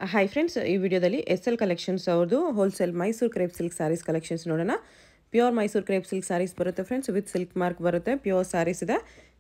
Hi friends ಈ ವಿಡಿಯೋದಲ್ಲಿ S L collections ಅವ್ರದ್ದು wholesale Mysuru crepe silk saris collections ನೋಡೋಣ pure Mysuru crepe silk saris ಬರುತ್ತೆ ಫ್ರೆಂಡ್ಸ್ ವಿತ್ ಸಿಲ್ಕ್ ಮಾರ್ಕ್ ಬರುತ್ತೆ ಪ್ಯೂರ್ ಸ್ಯಾರೀಸ್ ಇದೆ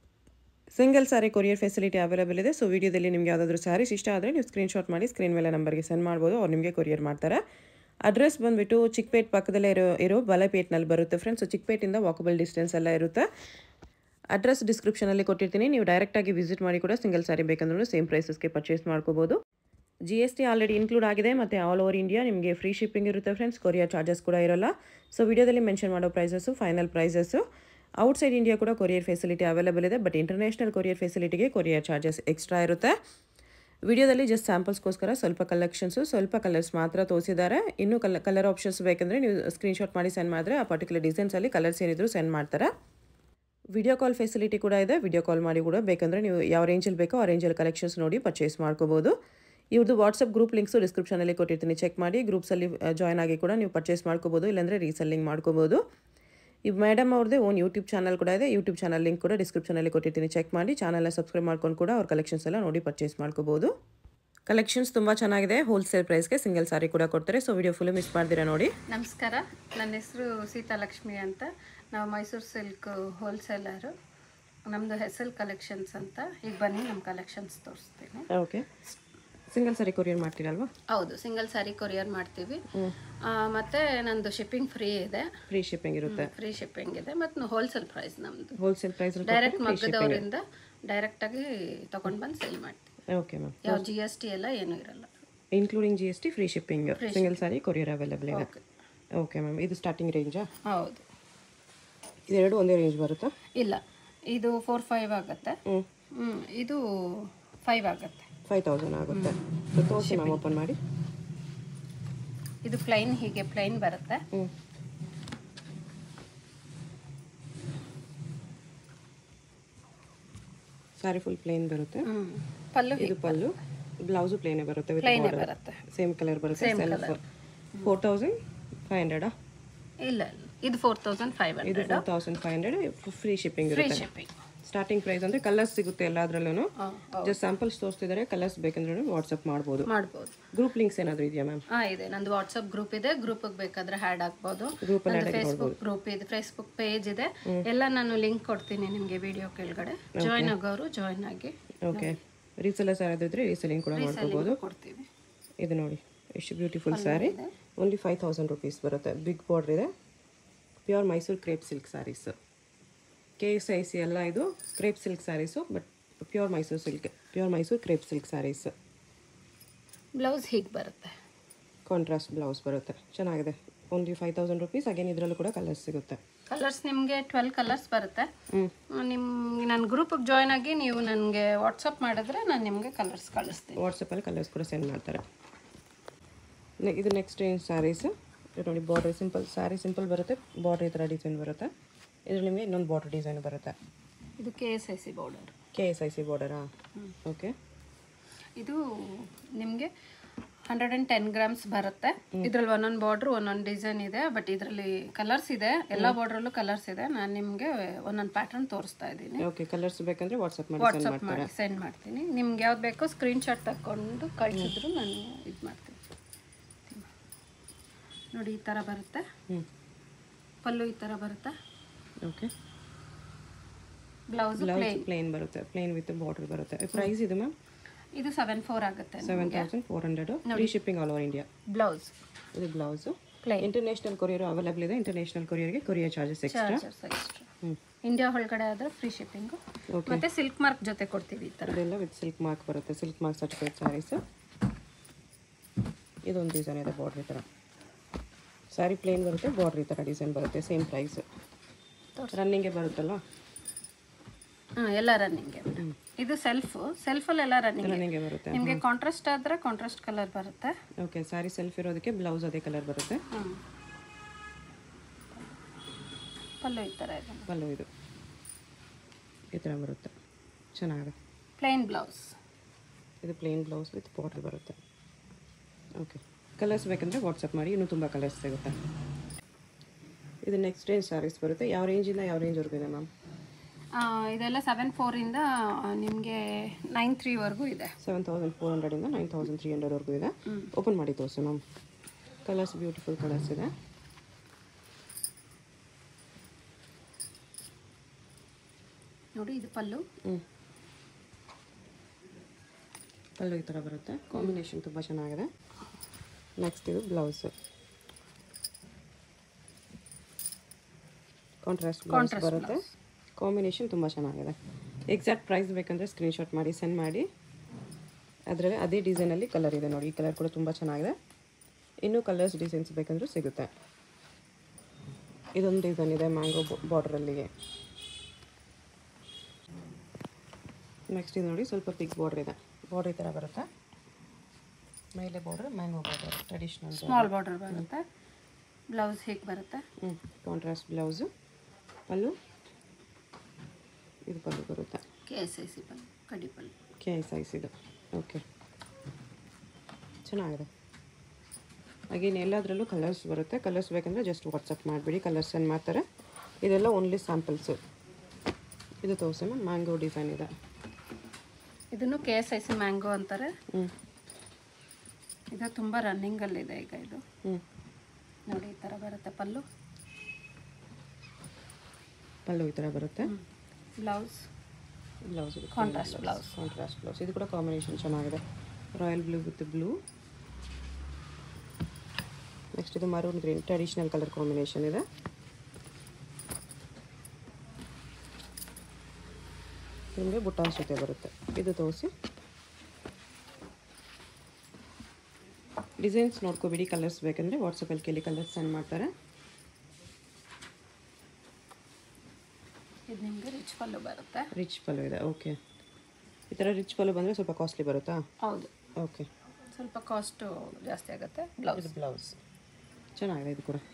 single sari courier facility available ಇದೆ ಸೊ ವಿಡಿಯೋದಲ್ಲಿ ನಿಮಗೆ ಯಾವುದಾದ್ರೂ ಸ್ಯಾರೀಸ್ ಇಷ್ಟ ಆದರೆ ನೀವು ಸ್ಕ್ರೀನ್ಶಾಟ್ ಮಾಡಿ ಸ್ಕ್ರೀನ್ ಮೇಲೆ ನಂಬರ್ಗೆ ಸೆಂಡ್ ಮಾಡ್ಬೋದು ಅವ್ರು ನಿಮಗೆ ಕೊರಿಯರ್ ಮಾಡ್ತಾರೆ ಅಡ್ರೆಸ್ ಬಂದುಬಿಟ್ಟು ಚಿಕ್ಕಪೇಟ್ ಪಕ್ಕದಲ್ಲೇ ಇರೋ ಇರೋ ಬಲಪೇಟ್ನಲ್ಲಿ ಬರುತ್ತೆ ಫ್ರೆಂಡ್ಸ್ ಸೊ ಚಿಕ್ಕಪೇಟಿಂದ ವಾಕಬಲ್ ಡಿಸ್ಟೆನ್ಸ್ ಎಲ್ಲ ಇರುತ್ತೆ ಅಡ್ರೆಸ್ ಡಿಸ್ಕ್ರಿಪ್ಷನಲ್ಲಿ ಕೊಟ್ಟಿರ್ತೀನಿ ನೀವು ಡೈರೆಕ್ಟಾಗಿ ವಿಸಿಟ್ ಮಾಡಿ ಕೂಡ ಸಿಂಗಲ್ ಸಾರಿ ಬೇಕಂದ್ರೂ ಸೇಮ್ ಪ್ರೈಸಸ್ಗೆ ಪರ್ಚೇಸ್ ಮಾಡ್ಕೋಬೋದು G S T already include ಆಗಿದೆ ಮತ್ತು ಆಲ್ ಓವರ್ ಇಂಡಿಯಾ ನಿಮಗೆ ಫ್ರೀ ಶಿಪ್ಪಿಂಗ್ ಇರುತ್ತೆ ಫ್ರೆಂಡ್ಸ್ ಕೊರಿಯರ್ ಚಾರ್ಜಸ್ ಕೂಡ ಇರೋಲ್ಲ ಸೊ ವಿಡಿಯೋದಲ್ಲಿ ಮೆನ್ಷನ್ ಮಾಡೋ prices final prices outside India ಕೂಡ ಕೊರಿಯರ್ ಫೆಸಿಲಿಟಿ ಅವೈಲೇಬಲ್ ಇದೆ ಬಟ್ ಇಂಟರ್ನ್ಯಾಷನಲ್ ಕೊರಿಯರ್ ಫೆಸಿಲಿಟಿಗೆ ಕೊರಿಯರ್ ಚಾರ್ಜಸ್ ಎಕ್ಸ್ಟ್ರಾ ಇರುತ್ತೆ ವಿಡಿಯೋದಲ್ಲಿ ಜಸ್ಟ್ ಸ್ಯಾಂಪಲ್ಸ್ಗೋಸ್ಕರ ಸ್ವಲ್ಪ ಕಲೆಕ್ಷನ್ಸು ಸ್ವಲ್ಪ ಕಲರ್ಸ್ ಮಾತ್ರ ತೋರಿಸಿದ್ದಾರೆ ಇನ್ನೂ ಕಲ ಕಲರ್ ಆಪ್ಷನ್ಸ್ ಬೇಕಂದರೆ ನೀವು ಸ್ಕ್ರೀನ್ಶಾಟ್ ಮಾಡಿ ಸೆಂಡ್ ಮಾಡಿದ್ರೆ ಆ ಪರ್ಟಿಕ್ಯುಲರ್ ಡಿಸೈನ್ಸಲ್ಲಿ ಕಲರ್ಸ್ ಏನಿದ್ರು ಸೆಂಡ್ ಮಾಡ್ತಾರೆ ವಿಡಿಯೋ ಕಾಲ್ ಫೆಸಿಲಿಟಿ ಕೂಡ ಇದೆ ವಿಡಿಯೋ ಕಾಲ್ ಮಾಡಿ ಕೂಡ ಬೇಕಂದರೆ ನೀವು ಯಾವ ರೇಂಜಲ್ಲಿ ಬೇಕೋ ಆ ರೇಂಜಲ್ಲಿ ಕಲೆಕ್ಷನ್ಸ್ ನೋಡಿ ಪರ್ಚೇಸ್ ಮಾಡ್ಕೋಬೋದು ಇವ್ರದ್ದು ವಾಟ್ಸಪ್ ಗ್ರೂಪ್ ಲಿಂಕ್ಸು ಡಿಸ್ಕ್ರಿಪ್ಷನಲ್ಲಿ ಕೊಟ್ಟಿರ್ತೀನಿ ಚೆಕ್ ಮಾಡಿ ಗ್ರೂಪ್ಸಲ್ಲಿ ಜಾಯ್ನ್ ಆಗಿ ಕೂಡ ನೀವು ಪರ್ಚೇಸ್ ಮಾಡ್ಕೋಬೋದು ಇಲ್ಲಾಂದರೆ ರೀಸೆಲ್ಲಿಂಗ್ ಮಾಡ್ಕೋಬೋದು ಈ ಮೇಡಮ್ ಅವ್ರದ್ದೇ ಓನ್ ಯೂಟ್ಯೂಬ್ ಚಾನಲ್ ಕೂಡ ಇದೆ ಯೂಟ್ಯೂಬ್ ಚಾನಲ್ ಲಿಂಕ್ ಕೂಡ ಡಿಸ್ಕ್ರಿಪ್ಷನಲ್ಲಿ ಕೊಟ್ಟಿರ್ತೀನಿ ಚೆಕ್ ಮಾಡಿ ಚಾನಲ್ನ ಸಬ್ಸ್ಕ್ರೈಬ್ ಮಾಡ್ಕೊಂಡು ಕೂಡ ಅವ್ರ ಕಲೆಕ್ಷನ್ಸ್ ಎಲ್ಲ ನೋಡಿ ಪರ್ಚೇಸ್ ಮಾಡ್ಕೋಬೋದು ಕಲೆಕ್ಷನ್ಸ್ ತುಂಬ ಚೆನ್ನಾಗಿದೆ ಹೋಲ್ಸೇಲ್ ಪ್ರೈಸ್ಗೆ ಸಿಂಗಲ್ ಸಾರಿ ಕೂಡ ಕೊಡ್ತಾರೆ ಸೊ ವಿಡಿಯೋ ಫುಲ್ ಮಿಸ್ ಮಾಡ್ತೀರಾ ನೋಡಿ ನಮಸ್ಕಾರ ನನ್ನ ಹೆಸರು ಸೀತಾಲಕ್ಷ್ಮಿ ಅಂತ ನಾವು ಮೈಸೂರು ಸಿಲ್ಕ್ ಹೋಲ್ಸೇಲರು ನಮ್ಮದು ಹೆಸಲ್ ಕಲೆಕ್ಷನ್ಸ್ ಅಂತ ಈಗ ಬನ್ನಿ ನಮ್ಮ ಕಲೆಕ್ಷನ್ಸ್ ತೋರಿಸ್ತೀನಿ ಓಕೆ ಸಿಂಗಲ್ ಸಾರಿ ಕೊರಿಯರ್ ಮಾಡ್ತೀರಲ್ವಾ ಹೌದು ಸಿಂಗಲ್ ಸ್ಯಾರಿ ಕೊರಿಯರ್ ಮಾಡ್ತೀವಿ ಆ, ಮತ್ತೆ ನಂದು ಶಿಪ್ಪಿಂಗ್ ಫ್ರೀ ಇದೆ ಫ್ರೀ ಶಿಪ್ಪಿಂಗ್ ಇರುತ್ತೆ ಫ್ರೀ ಶಿಪ್ಪಿಂಗ್ ಇದೆ ಮತ್ತು ಹೋಲ್ಸೇಲ್ ಪ್ರೈಸ್ ನಮ್ಮದು ಹೋಲ್ಸೇಲ್ ಪ್ರೈಸ್ ಡೈರೆಕ್ಟ್ ಮಗ್ಗದವರಿಂದ ಡೈರೆಕ್ಟಾಗಿ ತೊಗೊಂಡು ಬಂದು ಸೇಲ್ ಮಾಡ್ತೀವಿ ಓಕೆ ಮ್ಯಾಮ್ ಯಾವ ಜಿ ಎಸ್ ಟಿ ಎಲ್ಲ ಏನೂ ಇರಲ್ಲ including G S T free shipping single sari courier available ಇದೆ ಓಕೆ ಓಕೆ ಮ್ಯಾಮ್ ಇದು ಸ್ಟಾರ್ಟಿಂಗ್ ರೇಂಜಾ ಹೌದು ಇದೆರಡು ಒಂದೇ ರೇಂಜ್ ಬರುತ್ತಾ ಇಲ್ಲ ಇದು ಫೋರ್ ಫೈವ್ ಆಗುತ್ತೆ ಹ್ಞೂ ಹ್ಞೂ ಇದು ಫೈವ್ ಆಗುತ್ತೆ ಫೈವ್ ತೌಸಂಡ್ ಆಗುತ್ತೆ ಸೊ ತೋರಿಸಿ ಮ್ಯಾಮ್ ಓಪನ್ ಮಾಡಿ ಇದು ಪ್ಲೈನ್ ಹೀಗೆ ಪ್ಲೈನ್ ಬರುತ್ತೆ ಹ್ಞೂ ಸಾರಿ ಫುಲ್ ಪ್ಲೇನ್ ಬರುತ್ತೆ ಹ್ಮ್. ಪಲ್ಲು ಇದು ಪಲ್ಲು ಬ್ಲೌಸು ಪ್ಲೇನೇ ಬರುತ್ತೆ ವಿತ್ ಪ್ಲೈನೇ ಬಾರ್ಡರ್ ಬರುತ್ತೆ ಸೇಮ್ ಕಲರ್ ಬರುತ್ತೆ ಸೆಲ್ಫ್ ಫೋರ್ ತೌಸಂಡ್ ಫೈವ್ ಹಂಡ್ರೆಡಾ ಇಲ್ಲ ಇಲ್ಲ ಇದು ಫೋರ್ ತೌಸಂಡ್ ಫೈವ್ ಇದು hundred four thousand five hundred free shipping free ಇರುತ್ತೆ ಶಿಪ್ಪಿಂಗ್ ಸ್ಟಾರ್ಟಿಂಗ್ ಪ್ರೈಸ್ ಅಂದರೆ ಕಲರ್ಸ್ ಸಿಗುತ್ತೆ ಎಲ್ಲದರಲ್ಲೂ ಜಸ್ಟ್ ಸ್ಯಾಂಪಲ್ಸ್ ತೋರಿಸ್ತಿದ್ದಾರೆ ಕಲರ್ಸ್ ಬೇಕಂದ್ರೆ ವಾಟ್ಸಪ್ ಮಾಡ್ಬೋದು ಮಾಡ್ಬೋದು ಗ್ರೂಪ್ ಲಿಂಕ್ಸ್ ಏನಾದರೂ ಇದೆಯಾ ಮ್ಯಾಮ್ ಹಾಂ ಇದೆ ನಂದು ವಾಟ್ಸಪ್ ಗ್ರೂಪ್ ಇದೆ ಗ್ರೂಪಿಗೆ ಬೇಕಾದ್ರೆ ಹ್ಯಾಡ್ ಹಾಕ್ಬೋದು Group ಅಲ್ಲಿ ನಂದು ಫೇಸ್ಬುಕ್ ಗ್ರೂಪ್ ಇದೆ ಫೇಸ್ಬುಕ್ ಪೇಜ್ ಇದೆ ಎಲ್ಲ ನಾನು ಲಿಂಕ್ ಕೊಡ್ತೀನಿ ನಿಮಗೆ ವಿಡಿಯೋ ಕೆಳಗಡೆ ಜಾಯ್ನ್ ಆಗೋರು ಜಾಯ್ನ್ ಆಗಿ ಓಕೆ ರೀಸೆಲ್ಲರ್ಸ್ ಯಾರಾದ್ರೂ ಇದ್ರೆ ರೀಸೆಲಿಂಗ್ ಕೂಡ ಮಾಡ್ಕೋಬೋದು ಕೊಡ್ತೀವಿ ಇದು ನೋಡಿ ಎಷ್ಟು beautiful sari only five thousand rupees ಬರುತ್ತೆ ಬಿಗ್ ಬಾರ್ಡ್ರ್ ಇದೆ pure Mysuru crepe silk saris K S I C ಎಲ್ಲ ಇದು crepe silk saris but pure Mysore silk pure Mysuru crepe silk saris blouse ಹೀಗೆ ಬರುತ್ತೆ ಕಾಂಟ್ರಾಸ್ಟ್ ಬ್ಲೌಸ್ ಬರುತ್ತೆ ಚೆನ್ನಾಗಿದೆ only five thousand rupees again ಇದರಲ್ಲೂ ಕೂಡ ಕಲರ್ಸ್ ಸಿಗುತ್ತೆ ಕಲರ್ಸ್ ನಿಮಗೆ ಟ್ವೆಲ್ ಕಲರ್ಸ್ ಬರುತ್ತೆ ಹ್ಞೂ ನಿಮ್ಮ ನನ್ನ ಗ್ರೂಪಿಗೆ ಜಾಯ್ನ್ ಆಗಿ ನೀವು ನನಗೆ ವಾಟ್ಸಪ್ ಮಾಡಿದ್ರೆ ನಾನು ನಿಮಗೆ ಕಲರ್ಸ್ ಕಳಿಸ್ತೀನಿ ವಾಟ್ಸಪ್ಪಲ್ಲಿ ಕಲರ್ಸ್ ಕೂಡ ಸೆಂಡ್ ಮಾಡ್ತಾರೆ ನೆ- ಇದು ನೆಕ್ಸ್ಟ್ ಏನು ಸ್ಯಾರೀಸ್ ಇದು ನೋಡಿ ಬಾರ್ಡರ್ ಸಿಂಪಲ್ ಸ್ಯಾರಿ ಸಿಂಪಲ್ ಬರುತ್ತೆ ಬಾರ್ಡರ್ ಈ ಥರ ಡಿಸೈನ್ ಬರುತ್ತೆ ಇದ್ರಲ್ಲಿ ನಿಮಗೆ ಇನ್ನೊಂದು ಬಾರ್ಡರ್ ಡಿಸೈನ್ ಬರುತ್ತೆ ಇದು K S I C border K S I C ಬಾರ್ಡರಾ ಓಕೆ ಇದು ನಿಮಗೆ ಹಂಡ್ರೆಡ್ ಆ್ಯಂಡ್ ಟೆನ್ ಗ್ರಾಮ್ಸ್ ಬರುತ್ತೆ ಇದರಲ್ಲಿ ಒಂದೊಂದು ಬಾರ್ಡ್ರ್ ಒಂದೊಂದು ಡಿಸೈನ್ ಇದೆ ಬಟ್ ಇದರಲ್ಲಿ ಕಲರ್ಸ್ ಇದೆ ಎಲ್ಲ ಬಾರ್ಡ್ರಲ್ಲೂ ಕಲರ್ಸ್ ಇದೆ ನಾನು ನಿಮಗೆ ಒಂದೊಂದು ಪ್ಯಾಟರ್ನ್ ತೋರಿಸ್ತಾ ಇದ್ದೀನಿ ಓಕೆ ಕಲರ್ಸ್ ಬೇಕಂದರೆ ವಾಟ್ಸಪ್ ಮಾಡಿ ಸೆಂಡ್ ವಾಟ್ಸಪ್ ಮಾಡಿ ಸೆಂಡ್ ಮಾಡ್ತೀನಿ ನಿಮ್ಗೆ ಯಾವ್ದು ಬೇಕೋ ಸ್ಕ್ರೀನ್ಶಾಟ್ ತಗೊಂಡು ಕಳಿಸಿದ್ರು ನಾನು ಇದು ಮಾಡ್ತೀನಿ ನೋಡಿ ಈ ಥರ ಬರುತ್ತೆ ಹ್ಞೂ ಪಲ್ಲು ಈ ಥರ ಬರುತ್ತೆ ಓಕೆ ಬ್ಲೌಸ್ ಬ್ಲೌಸ್ ಪ್ಲೇನ್ ಬರುತ್ತೆ ಪ್ಲೇನ್ ವಿತ್ ಬಾರ್ಡರ್ ಬರುತ್ತೆ ಪ್ರೈಸ್ ಇದು ಮ್ಯಾಮ್ ಇದು ಸೆವೆನ್ ಫೋರ್ ಆಗುತ್ತೆ seven thousand four hundred free shipping all over India blouse ಇದು blouse plain international courier available ಇದೆ ಇಂಟರ್ನ್ಯಾಷನಲ್ ಕೊರಿಯರ್ಗೆ courier charges extra chargers extra ಹ್ಞೂ India ಒಳಗಡೆ ಆದರೆ ಫ್ರೀ ಶಿಪ್ಪಿಂಗು ಮತ್ತೆ ಸಿಲ್ಕ್ ಮಾರ್ಕ್ ಜೊತೆ ಕೊಡ್ತೀವಿ ಈ ಥರ ಇದೆಲ್ಲ ವಿತ್ ಸಿಲ್ಕ್ ಮಾರ್ಕ್ ಬರುತ್ತೆ ಸಿಲ್ಕ್ ಮಾರ್ಕ್ ಸರ್ಟಿಫೈಡ್ ಸ್ಯಾರೀಸ್ ಇದೊಂದು ಡಿಸೈನ್ ಇದೆ ಬಾರ್ಡ್ರ್ ಈ ಥರ ಸ್ಯಾರಿ ಪ್ಲೇನ್ ಬರುತ್ತೆ ಬಾರ್ಡ್ರ್ ಈ ಥರ ಡಿಸೈನ್ ಬರುತ್ತೆ ಸೇಮ್ ಪ್ರೈಸ್ ರನ್ನಿಂಗೆ ಬರುತ್ತಲ್ಲ ಹಾಂ ಎಲ್ಲ ರನ್ನಿಂಗ್ ಇದು ಸೆಲ್ಫ್ ಸೆಲ್ಫಲ್ಲೆಲ್ಲ ರನ್ನಿಂಗ್ ರನ್ನಿಂಗೆ ಬರುತ್ತೆ ನಿಮಗೆ ಕಾಂಟ್ರಾಸ್ಟ್ ಆದರೆ ಕಾಂಟ್ರಾಸ್ಟ್ ಕಲರ್ ಬರುತ್ತೆ ಓಕೆ ಸ್ಯಾರಿ ಸೆಲ್ಫ್ ಇರೋದಕ್ಕೆ ಬ್ಲೌಸ್ ಅದೇ ಕಲರ್ ಬರುತ್ತೆ ಹ್ಞೂ ಪಲ್ಲು ಈ ಥರ ಇದೆ ಪಲ್ಲು ಇದು ಈ ಥರ ಬರುತ್ತೆ ಚೆನ್ನಾಗಿದೆ ಪ್ಲೈನ್ ಬ್ಲೌಸ್ ಇದು ಪ್ಲೇನ್ ಬ್ಲೌಸ್ ವಿತ್ ಬಾರ್ಡ್ರ್ ಬರುತ್ತೆ ಓಕೆ ಕಲರ್ಸ್ ಬೇಕಂದರೆ ವಾಟ್ಸಪ್ ಮಾಡಿ ಇನ್ನೂ ತುಂಬ ಕಲರ್ಸ್ ಸಿಗುತ್ತೆ ಇದು ನೆಕ್ಸ್ಟ್ ರೇಂಜ್ ಸ್ಯಾರೀಸ್ ಬರುತ್ತೆ ಯಾವ ರೇಂಜಿಂದ ಯಾವ ರೇಂಜ್ವರೆಗೂ ಇದೆ ಮ್ಯಾಮ್ ಇದೆಲ್ಲ ಸೆವೆನ್ ಫೋರಿಂದ ನಿಮಗೆ ನೈನ್ ತ್ರೀವರೆಗೂ ಇದೆ ಸೆವೆನ್ ತೌಸಂಡ್ ಫೋರ್ ಹಂಡ್ರೆಡಿಂದ ನೈನ್ ತೌಸಂಡ್ ತ್ರೀ ಹಂಡ್ರೆಡ್ವರೆಗೂ ಇದೆ ಓಪನ್ ಮಾಡಿ ತೋರಿಸಿ ಮ್ಯಾಮ್ ಕಲರ್ಸ್ ಬ್ಯೂಟಿಫುಲ್ ಕಲರ್ಸ್ ಇದೆ ನೋಡಿ ಇದು ಪಲ್ಲು ಹ್ಞೂ ಪಲ್ಲು ಈ ಥರ ಬರುತ್ತೆ ಕಾಂಬಿನೇಷನ್ ತುಂಬ ಚೆನ್ನಾಗಿದೆ ನೆಕ್ಸ್ಟ್ ಇದು ಬ್ಲೌಸು ಕಾಂಟ್ರಾಸ್ಟ್ ಬ್ಲೌಸ್ ಬರುತ್ತೆ ಕಾಂಬಿನೇಷನ್ ತುಂಬ ಚೆನ್ನಾಗಿದೆ ಎಕ್ಸಾಕ್ಟ್ ಪ್ರೈಸ್ ಬೇಕಂದರೆ ಸ್ಕ್ರೀನ್ಶಾಟ್ ಮಾಡಿ ಸೆಂಡ್ ಮಾಡಿ ಅದರಲ್ಲಿ ಅದೇ ಡಿಸೈನಲ್ಲಿ ಕಲರ್ ಇದೆ ನೋಡಿ ಈ ಕಲರ್ ಕೂಡ ತುಂಬ ಚೆನ್ನಾಗಿದೆ ಇನ್ನೂ ಕಲರ್ಸ್ ಡಿಸೈನ್ಸ್ ಬೇಕಂದ್ರೂ ಸಿಗುತ್ತೆ ಇದೊಂದು ಡಿಸೈನ್ ಇದೆ ಮ್ಯಾಂಗೋ ಬಾರ್ಡ್ರಲ್ಲಿಗೆ ನೆಕ್ಸ್ಟ್ ಇದು ನೋಡಿ ಸ್ವಲ್ಪ ಬಿಗ್ ಬಾರ್ಡರ್ ಇದೆ ಬಾರ್ಡರ್ ಈ ಥರ ಬರುತ್ತೆ ಮೇಲೆ border mango border traditional small border ಬರುತ್ತೆ ಬ್ಲೌಸ್ ಹೇಗೆ ಬರುತ್ತೆ ಹ್ಞೂ ಕಾಂಟ್ರಾಸ್ಟ್ ಬ್ಲೌಸು ಪಲ್ಲು ಇದು ಪಲ್ಲು ಬರುತ್ತೆ K S I C pallu ಕಡ್ಡಿ ಪಲ್ಲು ಕೆ ಐ ಸೈಜ್ ಇದು ಓಕೆ ಚೆನ್ನಾಗಿದೆ ಹಾಗೇನು ಎಲ್ಲದರಲ್ಲೂ ಕಲರ್ಸ್ ಬರುತ್ತೆ ಕಲರ್ಸ್ ಬೇಕಂದರೆ ಜಸ್ಟ್ ವಾಟ್ಸಪ್ ಮಾಡಿಬಿಡಿ ಕಲರ್ಸ್ ಸೆಂಡ್ ಮಾಡ್ತಾರೆ ಇದೆಲ್ಲ ಓನ್ಲಿ ಸ್ಯಾಂಪಲ್ಸು ಇದು ತೋರಿಸಿ ಮ್ಯಾಂಗೋ ಡಿಸೈನ್ ಇದೆ ಇದನ್ನು K S I C mango ಅಂತಾರೆ ಹ್ಞೂ ಇದು ತುಂಬ ರನ್ನಿಂಗಲ್ಲಿದೆ ಈಗ ಇದು ಹ್ಞೂ ನೋಡಿ ಈ ಥರ ಬರುತ್ತೆ ಪಲ್ಲು ಪಲ್ಲು ಈ ಥರ ಬರುತ್ತೆ blouse blouse contrast blouse contrast blouse ಇದು ಕೂಡ ಕಾಂಬಿನೇಷನ್ ಚೆನ್ನಾಗಿದೆ royal blue with blue next ಇದು maroon green traditional colour combination ಇದೆ ನಿಮಗೆ ಬುಟ್ಟಾಸ್ ಜೊತೆ ಬರುತ್ತೆ ಇದು ತೋರಿಸಿ ಡಿಸೈನ್ಸ್ ನೋಡ್ಕೋಬಿಡಿ ಕಲರ್ಸ್ ಬೇಕಂದರೆ ವಾಟ್ಸಪ್ಪಲ್ಲಿ ಕೇಳಿ ಕಲರ್ಸ್ ಸೆಂಡ್ ಮಾಡ್ತಾರೆ ಇದು ನಿಮಗೆ ರಿಚ್ ಪಲ್ಲು ಬರುತ್ತೆ ರಿಚ್ ಪಲ್ಲು ಇದೆ ಓಕೆ ಈ ಥರ ರಿಚ್ ಪಲ್ಲು ಬಂದರೆ ಸ್ವಲ್ಪ ಕಾಸ್ಟ್ಲಿ ಬರುತ್ತಾ ಹೌದು ಓಕೆ ಸ್ವಲ್ಪ ಕಾಸ್ಟು ಜಾಸ್ತಿ ಆಗುತ್ತೆ ಬ್ಲೌಸ್ ಇದು ಬ್ಲೌಸ್ ಚೆನ್ನಾಗಿದೆ ಇದು ಕೂಡ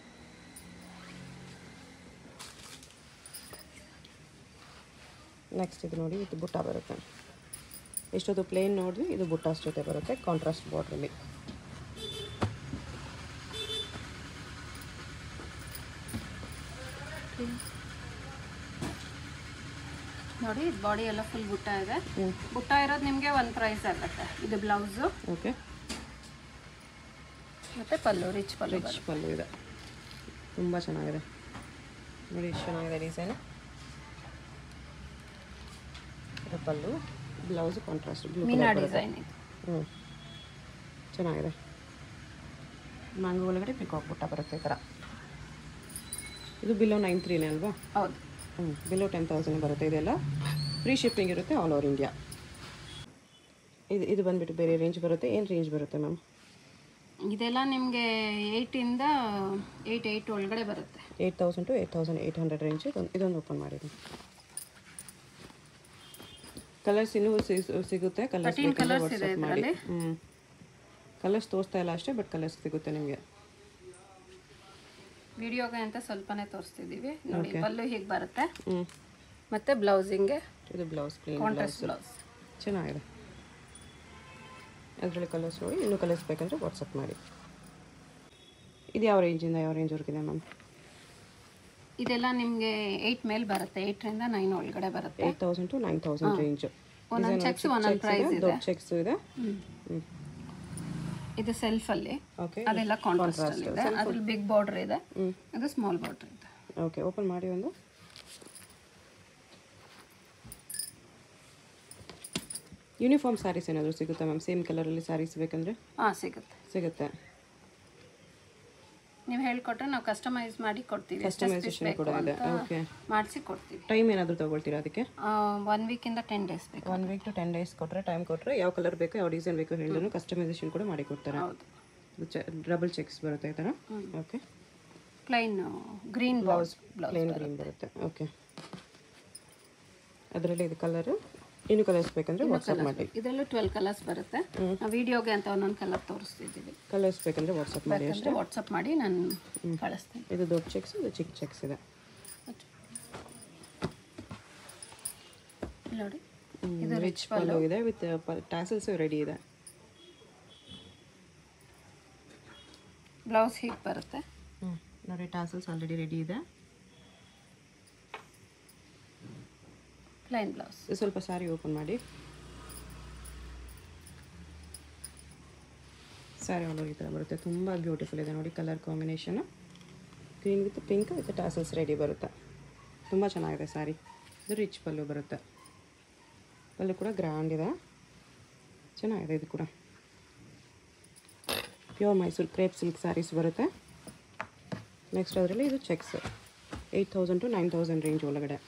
ನೆಕ್ಸ್ಟ್ ಇದು ನೋಡಿ ಇದು ಬುಟ್ಟ ಬರುತ್ತೆ ಇಷ್ಟೊತ್ತು ಪ್ಲೇನ್ ನೋಡಿದ್ವಿ ಇದು ಬುಟ್ಟಾಸ್ ಜೊತೆ ಬರುತ್ತೆ ಕಾಂಟ್ರಾಸ್ಟ್ ಬಾರ್ಡ್ರಲ್ಲಿ ನೋಡಿ ಬಾಡಿ ಎಲ್ಲ ಫುಲ್ ಬುಟ್ಟ ಇದೆ ಹ್ಞೂ ಬುಟ್ಟ ಇರೋದು ನಿಮಗೆ ಒಂದು ಪ್ರೈಸ್ ಆಗುತ್ತೆ ಇದು ಬ್ಲೌಸು ಓಕೆ ಮತ್ತು ಪಲ್ಲು ರಿಚ್ ಪಲ್ಲು ರಿಚ್ ಪಲ್ಲು ಇದೆ ತುಂಬ ಚೆನ್ನಾಗಿದೆ ನೋಡಿ ಎಷ್ಟು ಚೆನ್ನಾಗಿದೆ ಡಿಸೈನ್ ಇದು ಪಲ್ಲು ಬ್ಲೌಸ್ ಕಾಂಟ್ರಾಸ್ಟ್ ಬ್ಲೂ ಮೀನಾ ಡಿಸೈನ್ ಇದು ಹ್ಞೂ ಚೆನ್ನಾಗಿದೆ ಮ್ಯಾಂಗೋ ಒಳಗಡೆ ಪಿಕಾಕ್ ಬುಟ್ಟ ಬರುತ್ತೆ ಈ ಥರ ಇದು ಬಿಲೋ ನೈನ್ ತ್ರೀನೇ ಅಲ್ವಾ ಹೌದು ಹ್ಞೂ ಬಿಲೋ ಟೆನ್ ತೌಸಂಡ್ ಬರುತ್ತೆ ಇದೆಲ್ಲ ಫ್ರೀ ಶಿಪ್ಪಿಂಗ್ ಇರುತ್ತೆ ಆಲ್ ಓವರ್ ಇಂಡಿಯಾ ಇದು ಇದು ಬಂದುಬಿಟ್ಟು ಬೇರೆ ರೇಂಜ್ ಬರುತ್ತೆ ಏನು ರೇಂಜ್ ಬರುತ್ತೆ ಮ್ಯಾಮ್ ಇದೆಲ್ಲ ನಿಮಗೆ ಏಯ್ಟಿಂದ ಏಯ್ಟ್ ಏಯ್ಟ್ ಒಳಗಡೆ ಬರುತ್ತೆ eight thousand to eight thousand eight hundred range ಇದೊಂದು ಇದೊಂದು ಓಪನ್ ಮಾಡಿದ್ದೀನಿ ಕಲರ್ಸ್ ಇನ್ನೂ ಸಿಗ್- ಸಿಗುತ್ತೆ ಕಲರ್ಸ್ Thirteen colours ಇದೆ ಮಾಡಿ ಇದ್ರಲ್ಲಿ. ಹ್ಞೂ ಕಲರ್ಸ್ ತೋರಿಸ್ತಾ ಇಲ್ಲ ಅಷ್ಟೇ ಬಟ್ ಕಲರ್ಸ್ ಸಿಗುತ್ತೆ ನಿಮಗೆ ವಿಡಿಯೋಗೆ ಅಂತ ಸ್ವಲ್ಪನೇ ತೋರಿಸ್ತಿದ್ದೀವಿ ನೋಡಿ ಪಲ್ಲು ಹೀಗೆ ಬರುತ್ತೆ ಹ್ಞೂ ಮತ್ತು ಬ್ಲೌಸಿಂಗೆ ಇದು ಬ್ಲೌಸ್ ಪ್ಲೇನ್ ಕಾಂಟ್ರಾಸ್ಟ್ ಬ್ಲೌಸ್ ಚೆನ್ನಾಗಿದೆ ಅದರಲ್ಲಿ ಕಲರ್ಸ್ ನೋಡಿ ಇನ್ನೂ ಕಲರ್ಸ್ ಬೇಕಂದರೆ ವಾಟ್ಸಪ್ ಮಾಡಿ ಇದು ಯಾವ ರೇಂಜಿಂದ ಯಾವ ರೇಂಜ್ವರೆಗಿದೆ ಮ್ಯಾಮ್ ಇದೆಲ್ಲ ನಿಮಗೆ ಏಯ್ಟ್ ಮೇಲೆ ಬರುತ್ತೆ ಏಯ್ಟ್ರಿಂದ ನೈನ್ ಒಳಗಡೆ ಬರುತ್ತೆ eight thousand to nine thousand range ಒಂದೊಂದು ಚೆಕ್ಸ್ ಒಂದೊಂದು ಪ್ರೈಸ್ ಇದೆ ದೊಡ್ಡ ಚೆಕ್ಸ್ ಇದೆ ಹ್ಮ್. ಹ್ಞೂ ಇದು ಸೆಲ್ಫಲ್ಲಿ ಓಕೆ ಅದೆಲ್ಲ ಕಾಂಟ್ರಾಸ್ಟ್ ಇದೆ ಅದ್ರಲ್ಲಿ ಬಿಗ್ ಬಾರ್ಡರ್ ಇದೆ ಹ್ಞೂ ಅದು ಸ್ಮಾಲ್ ಬಾರ್ಡರ್ ಇದೆ ಓಕೆ ಓಪನ್ ಮಾಡಿ ಒಂದು ಯೂನಿಫಾರ್ಮ್ ಸ್ಯಾರೀಸ್ ಏನಾದರೂ ಸಿಗುತ್ತಾ ಮ್ಯಾಮ್ ಸೇಮ್ ಕಲರಲ್ಲಿ ಸ್ಯಾರೀಸ್ ಬೇಕಂದರೆ ಹಾಂ ಸಿಗುತ್ತೆ ಸಿಗುತ್ತೆ ನೀವು ಹೇಳ್ಕೊಟ್ರೆ ನಾವು ಕಸ್ಟಮೈಸ್ ಮಾಡಿ ಕೊಡ್ತೀವಿ ಕಸ್ಟಮೈಸೇಷನ್ ಕೂಡ ಇದೆ ಓಕೆ ಮಾಡಿಸಿ ಕೊಡ್ತೀವಿ ಟೈಮ್ ಏನಾದರೂ ತೊಗೊಳ್ತೀರಾ ಅದಕ್ಕೆ ಒನ್ ವೀಕಿಂದ ಟೆನ್ ಡೇಸ್ ಬೇಕು one week to ten days ಕೊಟ್ಟರೆ ಟೈಮ್ ಕೊಟ್ಟರೆ ಯಾವ ಕಲರ್ ಬೇಕೋ ಯಾವ ಡಿಸೈನ್ ಬೇಕೋ ಹೇಳಿದ್ರು ಕಸ್ಟಮೈಸೇಷನ್ ಕೂಡ ಮಾಡಿ ಕೊಡ್ತಾರೆ ಹೌದು ಡಬಲ್ ಚೆಕ್ಸ್ ಬರುತ್ತೆ ಈ ಥರ okay plain green blouse blouse plain green ಬರುತ್ತೆ ಓಕೆ ಅದರಲ್ಲಿ ಇದು ಕಲರು ಇನ್ನು ಕಲರ್ಸ್ ಬೇಕಂದರೆ ವಾಟ್ಸಪ್ ಮಾಡಿ ಇದರಲ್ಲೂ ಟ್ವೆಲ್ ಕಲರ್ಸ್ ಬರುತ್ತೆ ನಾವು ವಿಡಿಯೋಗೆ ಅಂತ ಒಂದೊಂದು ಕಲರ್ ತೋರಿಸ್ತಿದ್ದೀವಿ ಕಲರ್ಸ್ ಬೇಕಂದರೆ ವಾಟ್ಸಪ್ ಮಾಡಿ ಬೇಕಂದ್ರೆ ವಾಟ್ಸಪ್ ಮಾಡಿ ನಾನು ಕಳಿಸ್ತೀನಿ ಇದು ದೊಡ್ಡ ಚೆಕ್ಸ್ ಇದು ಚಿಕ್ಕ ಚೆಕ್ಸ್ ಇದೆ ಇಲ್ಲಿ ನೋಡಿ ಇದು ರಿಚ್ ಪಲ್ಲು ಇದೆ ವಿತ್ ಟ್ಯಾಸಲ್ಸ್ ರೆಡಿ ಇದೆ ಬ್ಲೌಸ್ ಹೀಗೆ ಬರುತ್ತೆ ಹ್ಞೂ ನೋಡಿ ಟ್ಯಾಸಲ್ಸ್ ಆಲ್ರೆಡಿ ರೆಡಿ ಇದೆ ಪ್ಲೈನ್ ಬ್ಲೌಸ್ ಇದು ಸ್ವಲ್ಪ ಸ್ಯಾರಿ ಓಪನ್ ಮಾಡಿ ಸ್ಯಾರಿ ಆಲ್ ಈ ಥರ ಬರುತ್ತೆ ತುಂಬ ಬ್ಯೂಟಿಫುಲ್ ಇದೆ ನೋಡಿ colour combination green with pink with tassels ready ಬರುತ್ತೆ ತುಂಬ ಚೆನ್ನಾಗಿದೆ ಸ್ಯಾರಿ ಇದು ರಿಚ್ ಪಲ್ಲು ಬರುತ್ತೆ ಪಲ್ಲು ಕೂಡ ಗ್ರ್ಯಾಂಡ್ ಇದೆ ಚೆನ್ನಾಗಿದೆ ಇದು ಕೂಡ pure Mysuru crepe silk saris ಬರುತ್ತೆ ನೆಕ್ಸ್ಟ್ ಅದರಲ್ಲಿ ಇದು checks eight thousand to nine thousand range ಒಳಗಡೆ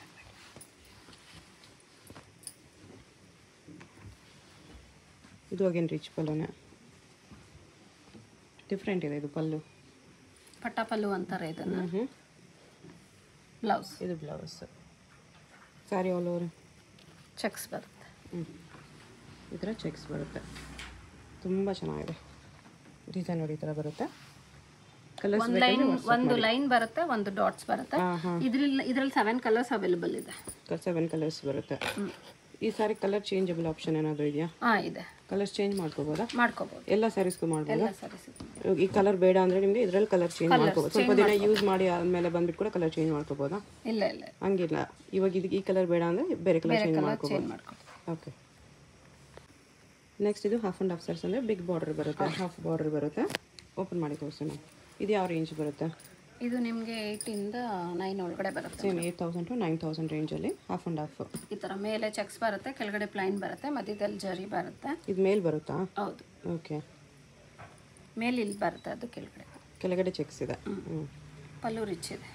ಇದು ಅಗೇನ್ ರಿಚ್ ಪಲ್ಲುನೇ ಡಿಫ್ರೆಂಟ್ ಇದೆ ಇದು ಪಲ್ಲು ಪಟ್ಟ ಪಲ್ಲು ಅಂತಾರೆ ಇದನ್ನು ಹ್ಞೂ ಬ್ಲೌಸ್ ಇದು blouse sari all over checks ಬರುತ್ತೆ ಹ್ಞೂ ಈ ಥರ ಚೆಕ್ಸ್ ಬರುತ್ತೆ ತುಂಬ ಚೆನ್ನಾಗಿದೆ ಡಿಸೈನ್ ನೋಡಿ ಈ ಥರ ಬರುತ್ತೆ ಕಲರ್ಸ್ ಒಂದು ಲೈನ್ ಒಂದು ಲೈನ್ ಬರುತ್ತೆ ಒಂದು ಡಾಟ್ಸ್ ಬರುತ್ತೆ ಹಾಂ ಹಾಂ ಇದ್ರಲ್ಲಿ ಇದ್ರಲ್ಲಿ ಸೆವೆನ್ ಕಲರ್ಸ್ ಅವೈಲೇಬಲ್ ಇದೆ ಸೆವೆನ್ ಕಲರ್ಸ್ ಬರುತ್ತೆ ಈ ಸಾರಿ ಕಲರ್ ಚೇಂಜಬಲ್ ಆಪ್ಷನ್ ಏನಾದರೂ ಇದೆಯಾ ಹಾಂ ಇದೆ ಕಲರ್ಸ್ ಚೇಂಜ್ ಮಾಡ್ಕೋಬೋದಾ ಮಾಡ್ಕೋಬೋದು ಎಲ್ಲ ಸ್ಯಾರೀಸ್ಗೂ ಮಾಡ್ಬೋದಾ ಎಲ್ಲ ಸರಿ ಸಿಗುತ್ತೆ ಇವಾಗ ಈ ಕಲರ್ ಬೇಡ ಅಂದರೆ ನಿಮಗೆ ಇದರಲ್ಲಿ ಕಲರ್ ಚೇಂಜ್ ಮಾಡ್ಕೋಬೋದು ಸ್ವಲ್ಪ ದಿನ ಯೂಸ್ ಮಾಡಿ ಆದಮೇಲೆ ಬಂದ್ಬಿಟ್ಟು ಕೂಡ ಕಲರ್ ಚೇಂಜ್ ಮಾಡ್ಕೋಬೋದಾ ಇಲ್ಲ ಇಲ್ಲ ಹಂಗಿಲ್ಲ ಇವಾಗ ಇದಕ್ಕೆ ಈ ಕಲರ್ ಬೇಡ ಅಂದರೆ ಬೇರೆ ಕಲರ್ ಚೇಂಜ್ ಮಾಡ್ಕೋಬೋದು ಚೇಂಜ್ ಮಾಡ್ಕೋಬೋದು ಓಕೆ ನೆಕ್ಸ್ಟ್ ಇದು ಹಾಫ್ ಆ್ಯಂಡ್ ಹಾಫ್ ಸರ್ಸ್ ಅಂದರೆ ಬಿಗ್ ಬಾರ್ಡರ್ ಬರುತ್ತೆ ಹಾಫ್ ಬಾರ್ಡರ್ ಬರುತ್ತೆ ಓಪನ್ ಮಾಡಿ ತೋರಿಸೋಣ ಇದು ಯಾವ ರೇಂಜ್ ಬರುತ್ತೆ ಇದು ನಿಮಗೆ ಏಯ್ಟಿಂದ ನೈನ್ ಒಳಗಡೆ ಬರುತ್ತೆ same eight thousand to nine thousand ರೇಂಜಲ್ಲಿ ಹಾಫ್ ಆ್ಯಂಡ್ ಹಾಫ್ ಈ ಥರ ಮೇಲೆ ಚೆಕ್ಸ್ ಬರುತ್ತೆ ಕೆಳಗಡೆ ಪ್ಲೈನ್ ಬರುತ್ತೆ ಮಧ್ಯದಲ್ಲಿ ಜರಿ ಬರುತ್ತೆ ಇದು ಮೇಲ್ ಬರುತ್ತಾ ಹೌದು ಓಕೆ ಮೇಲೆ ಇಲ್ಲಿ ಬರುತ್ತೆ ಅದು ಕೆಳಗಡೆ ಕೆಳಗಡೆ ಚೆಕ್ಸ್ ಇದೆ ಹ್ಞೂ ಪಲ್ಲು ರಿಚ್ ಇದೆ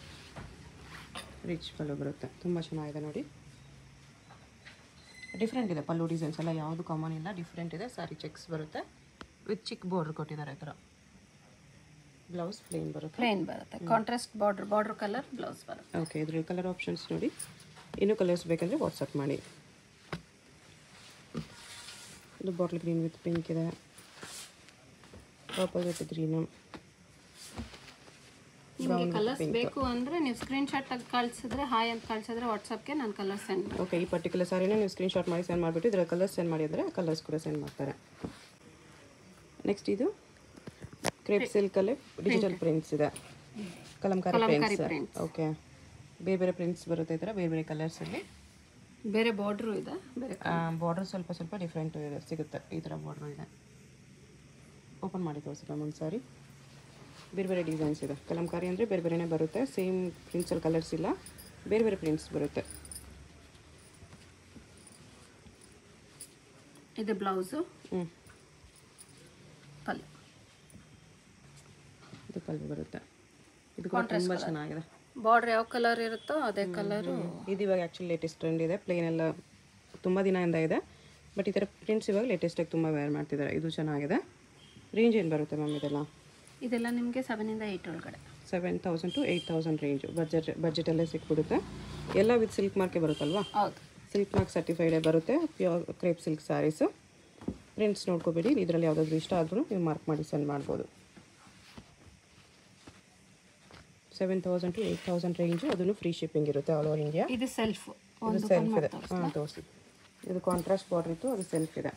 ರಿಚ್ ಪಲ್ಲು ಬರುತ್ತೆ ತುಂಬ ಚೆನ್ನಾಗಿದೆ ನೋಡಿ ಡಿಫ್ರೆಂಟ್ ಇದೆ ಪಲ್ಲು ಡಿಸೈನ್ಸ್ ಎಲ್ಲ ಯಾವುದು ಕಾಮನ್ ಇಲ್ಲ ಡಿಫ್ರೆಂಟ್ ಇದೆ ಸಾರಿ ಚೆಕ್ಸ್ ಬರುತ್ತೆ ವಿತ್ ಚಿಕ್ಕ ಬಾರ್ಡ್ರ್ ಕೊಟ್ಟಿದ್ದಾರೆ ಈ ಥರ ಬ್ಲೌಸ್ ಪ್ಲೇನ್ ಬರುತ್ತೆ ಪ್ಲೇನ್ ಬರುತ್ತೆ contrast border border colour blouse ಬರುತ್ತೆ ಓಕೆ ಇದ್ರಲ್ಲಿ ಕಲರ್ ಆಪ್ಷನ್ಸ್ ನೋಡಿ ಇನ್ನೂ ಕಲರ್ಸ್ ಬೇಕಂದರೆ ವಾಟ್ಸಪ್ ಮಾಡಿ ಇದು ಬಾಟ್ಲ್ ಗ್ರೀನ್ ವಿತ್ ಪಿಂಕ್ ಇದೆ ಪರ್ಪಲ್ ವಿತ್ ಗ್ರೀನು ನಿಮಗೆ ಕಲರ್ಸ್ ಬೇಕು ಅಂದರೆ ನೀವು ಸ್ಕ್ರೀನ್ ಶಾಟ್ ತೆಗೆದು ಕಳಿಸಿದ್ರೆ ಹಾಯ್ ಅಂತ ಕಳಿಸಿದ್ರೆ ವಾಟ್ಸಪ್ಗೆ ನಾನು ಕಲರ್ ಸೆಂಡ್ ಓಕೆ ಈ ಪರ್ಟಿಕ್ಯುಲರ್ ಸಾರಿನ ನೀವು ಸ್ಕ್ರೀನ್ಶಾಟ್ ಮಾಡಿ ಸೆಂಡ್ ಮಾಡಿಬಿಟ್ಟು ಇದರ ಕಲರ್ಸ್ ಸೆಂಡ್ ಮಾಡಿದರೆ ಕಲರ್ಸ್ ಕೂಡ ಸೆಂಡ್ ಮಾಡ್ತಾರೆ ನೆಕ್ಸ್ಟ್ ಇದು ಕ್ರೇಪ್ ಸಿಲ್ಕಲ್ಲಿ ಡಿಜಿಟಲ್ ಪ್ರಿಂಟ್ಸ್ ಇದೆ ಕಲಂಕಾರಿ ಪ್ರಿಂಟ್ಸ್ ಓಕೆ ಬೇರೆ ಬೇರೆ ಪ್ರಿಂಟ್ಸ್ ಬರುತ್ತೆ ಈ ಥರ ಬೇರೆ ಬೇರೆ ಕಲರ್ಸಲ್ಲಿ ಬೇರೆ ಬಾರ್ಡ್ರು ಇದೆ ಬೇರೆ ಬಾರ್ಡರ್ ಸ್ವಲ್ಪ ಸ್ವಲ್ಪ ಡಿಫ್ರೆಂಟ್ ಇದೆ ಸಿಗುತ್ತೆ ಈ ಥರ ಬಾರ್ಡ್ರ್ ಇದೆ ಓಪನ್ ಮಾಡಿ ತೋರಿಸಿ ಮ್ಯಾಮ್ ಒಂದು ಸಾರಿ ಬೇರೆ ಬೇರೆ ಡಿಸೈನ್ಸ್ ಇದೆ ಕಲಂಕಾರಿ ಅಂದರೆ ಬೇರೆ ಬೇರೆನೇ ಬರುತ್ತೆ ಸೇಮ್ ಪ್ರಿಂಟ್ಸಲ್ಲಿ ಕಲರ್ಸ್ ಇಲ್ಲ ಬೇರೆ ಬೇರೆ ಪ್ರಿಂಟ್ಸ್ ಬರುತ್ತೆ ಇದು ಬ್ಲೌಸು ಹ್ಞೂ ಪಲ್ಲು ಇದು ಪಲ್ಲು ಬರುತ್ತೆ ಇದು ಕೂಡ ತುಂಬ ಚೆನ್ನಾಗಿದೆ ಬಾರ್ಡ್ರ್ ಯಾವ ಕಲರ್ ಇರುತ್ತೋ ಅದೇ ಕಲರು ಇದು ಇವಾಗ ಆ್ಯಕ್ಚುಲಿ ಲೇಟೆಸ್ಟ್ ಟ್ರೆಂಡ್ ಇದೆ ಪ್ಲೇನ್ ಎಲ್ಲ ತುಂಬ ದಿನದಿಂದ ಇದೆ ಬಟ್ ಈ ಥರ ಪ್ರಿಂಟ್ಸ್ ಇವಾಗ ಲೇಟೆಸ್ಟಾಗಿ ತುಂಬ ವೇರ್ ಮಾಡ್ತಿದ್ದಾರೆ ಇದು ಚೆನ್ನಾಗಿದೆ ರೇಂಜ್ ಏನು ಬರುತ್ತೆ ಮ್ಯಾಮ್ ಇದೆಲ್ಲ ಇದೆಲ್ಲ ನಿಮಗೆ ಸೆವೆನಿಂದ ಏಯ್ಟ್ ಒಳಗಡೆ seven thousand to eight thousand range budget ಬಜೆಟಲ್ಲೇ ಸಿಕ್ಬಿಡುತ್ತೆ ಎಲ್ಲ ವಿತ್ ಸಿಲ್ಕ್ ಮಾರ್ಕೆ ಬರುತ್ತಲ್ವಾ ಹೌದು ಸಿಲ್ಕ್ ಮಾರ್ಕ್ ಸರ್ಟಿಫೈಡೇ ಬರುತ್ತೆ pure crepe silk saris prints ನೋಡ್ಕೋಬೇಡಿ ಇದರಲ್ಲಿ ಯಾವುದಾದ್ರೂ ಇಷ್ಟ ಆದ್ರೂ ನೀವು ಮಾರ್ಕ್ ಮಾಡಿ ಸೆಂಡ್ ಮಾಡ್ಬೋದು seven thousand to eight thousand range ಅದನ್ನು ಫ್ರೀ ಶಿಪ್ಪಿಂಗ್ ಇರುತ್ತೆ ಆಲ್ ಓವರ್ ಇಂಡಿಯಾ ಇದು ಸೆಲ್ಫ್ ಇದು ಒಂದು ಸೆಲ್ಫ್ ಇದೆ ಹಾಂ ತೋರಿಸಿ ಇದು ಕಾಂಟ್ರಾಸ್ಟ್ ಬಾರ್ಡರ್ ಇತ್ತು ಅದು ಸೆಲ್ಫ್ ಇದೆ